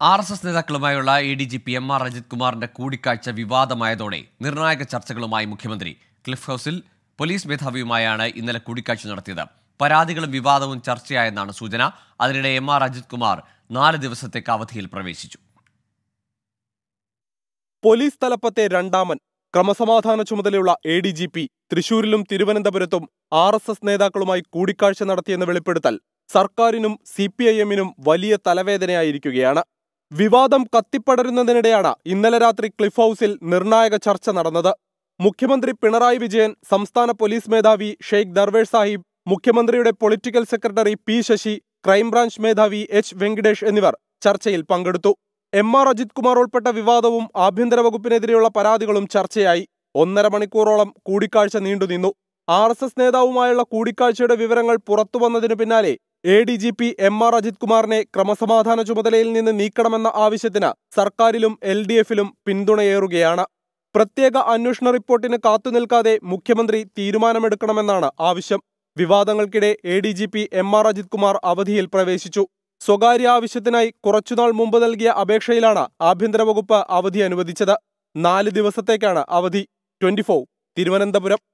R S S നേതാക്കളുമായുള്ള A D G P M R Ajith കുമാറിന്റെ കൂടിക്കാഴ്ച വിവാദമായതോടെ നിർണായക ചർച്ചകളുമായി മുഖ്യമന്ത്രി ക്ലിഫ് ഹൌസിൽ പോലീസ് മേധാവിയുമായാണ് ഇന്നലെ കൂടിക്കാഴ്ച നടത്തിയത് പരാതികളും വിവാദവും ചർച്ചയായെന്നാണ് സൂചന അതിനിടെ എം ആർ അജിത് കുമാർ നാല് ദിവസത്തേക്ക് അവധിയിൽ പ്രവേശിച്ചു പോലീസ് തലപ്പത്തെ രണ്ടാമൻ ക്രമസമാധാന ചുമതലയുള്ള എ ഡി ജി പി തൃശൂരിലും തിരുവനന്തപുരത്തും ആർ എസ് എസ് നേതാക്കളുമായി കൂടിക്കാഴ്ച നടത്തിയെന്ന് വെളിപ്പെടുത്തൽ സർക്കാരിനും സി പി ഐ എമ്മിനും വലിയ തലവേദനയായിരിക്കുകയാണ് വിവാദം കത്തിപ്പടരുന്നതിനിടെയാണ് ഇന്നലെ രാത്രി ക്ലിഫ് ഹൌസിൽ നിർണായക ചർച്ച നടന്നത് മുഖ്യമന്ത്രി പിണറായി വിജയൻ സംസ്ഥാന പോലീസ് മേധാവി ഷെയ്ഖ് ദർവേഷ് സാഹിബ് മുഖ്യമന്ത്രിയുടെ political secretary P Sasi crime branch മേധാവി എച്ച് വെങ്കിടേഷ് എന്നിവർ ചർച്ചയിൽ പങ്കെടുത്തു എം ആർ അജിത് കുമാർ ഉൾപ്പെട്ട വിവാദവും ആഭ്യന്തര വകുപ്പിനെതിരെയുള്ള പരാതികളും ചർച്ചയായി ഒന്നര മണിക്കൂറോളം കൂടിക്കാഴ്ച നീണ്ടുനിന്നു ആർ എസ് എസ് നേതാവുമായുള്ള കൂടിക്കാഴ്ചയുടെ വിവരങ്ങൾ പുറത്തുവന്നതിനു പിന്നാലെ A D G P M R Ajith കുമാറിനെ ക്രമസമാധാന ചുമതലയിൽ നിന്ന് നീക്കണമെന്ന ആവശ്യത്തിന് സർക്കാരിലും എൽ ഡി എഫിലും പിന്തുണയേറുകയാണ് പ്രത്യേക അന്വേഷണ റിപ്പോർട്ടിന് കാത്തുനിൽക്കാതെ മുഖ്യമന്ത്രി തീരുമാനമെടുക്കണമെന്നാണ് ആവശ്യം വിവാദങ്ങൾക്കിടെ A D G P M R Ajith Kumar അവധിയിൽ പ്രവേശിച്ചു സ്വകാര്യ ആവശ്യത്തിനായി കുറച്ചുനാൾ മുമ്പ് നൽകിയ അപേക്ഷയിലാണ് ആഭ്യന്തര വകുപ്പ് അവധി അനുവദിച്ചത് നാല് ദിവസത്തേക്കാണ് അവധി ട്വന്റി തിരുവനന്തപുരം